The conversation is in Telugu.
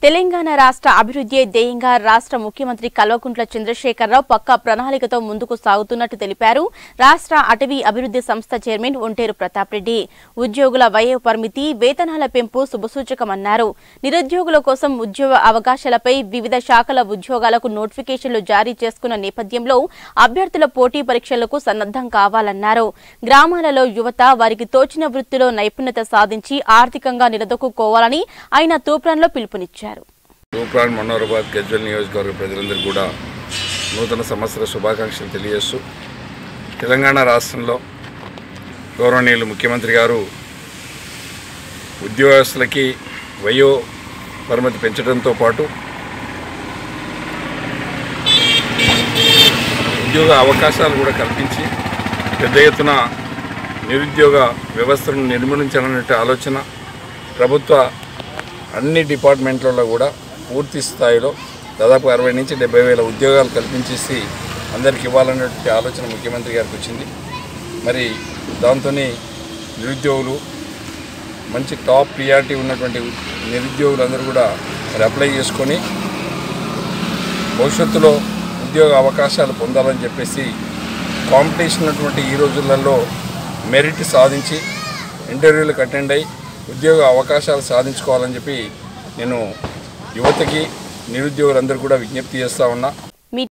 తెలంగాణ రాష్ట్ర అభివృద్ధి ధ్యేయంగా రాష్ట్ర ముఖ్యమంత్రి కల్వకుంట్ల చంద్రశేఖరరావు పక్కా ప్రణాళికతో ముందుకు సాగుతున్నట్టు తెలిపారు రాష్ట్ర అటవీ అభివృద్ధి సంస్థ చైర్మన్ ఒంటేరు ప్రతాప్ రెడ్డి ఉద్యోగుల వయో పరిమితి వేతనాల పెంపు శుభసూచకమన్నారు నిరుద్యోగుల కోసం ఉద్యోగ అవకాశాలపై వివిధ శాఖల ఉద్యోగాలకు నోటిఫికేషన్లు జారీ చేసుకున్న నేపథ్యంలో అభ్యర్థుల పోటీ పరీక్షలకు సన్నద్దం కావాలన్నారు గ్రామాలలో యువత వారికి తోచిన వృత్తిలో నైపుణ్యత సాధించి ఆర్థికంగా నిలదొక్కుకోవాలని ఆయన తూప్రాన్లో పిలుపునిచ్చారు తూప్రాన్ మనోహరాబాద్ గజ్వల్ నియోజకవర్గ ప్రజలందరికీ కూడా నూతన సంవత్సర శుభాకాంక్షలు తెలియజేస్తూ తెలంగాణ రాష్ట్రంలో గౌరవనీయులు ముఖ్యమంత్రి గారు ఉద్యోగస్తులకి వయో పరిమితి పెంచడంతో పాటు ఉద్యోగ అవకాశాలు కూడా కల్పించి పెద్ద ఎత్తున నిరుద్యోగ వ్యవస్థను నిర్మూలించాలనే ఆలోచన ప్రభుత్వ అన్ని డిపార్ట్మెంట్లలో కూడా పూర్తి స్థాయిలో దాదాపు అరవై నుంచి డెబ్బై వేల ఉద్యోగాలు కల్పించేసి అందరికి ఇవ్వాలనేటువంటి ఆలోచన ముఖ్యమంత్రి గారికి వచ్చింది మరి దాంతో నిరుద్యోగులు మంచి టాప్ ప్రియారిటీ ఉన్నటువంటి నిరుద్యోగులందరూ కూడా మరి అప్లై చేసుకొని భవిష్యత్తులో ఉద్యోగ అవకాశాలు పొందాలని చెప్పేసి కాంపిటీషన్ ఉన్నటువంటి ఈ రోజులలో మెరిట్ సాధించి ఇంటర్వ్యూలకు అటెండ్ అయ్యి ఉద్యోగ అవకాశాలు సాధించుకోవాలని చెప్పి నేను యువతకి నిరుద్యోగులందరూ కూడా విజ్ఞప్తి చేస్తూ ఉన్నా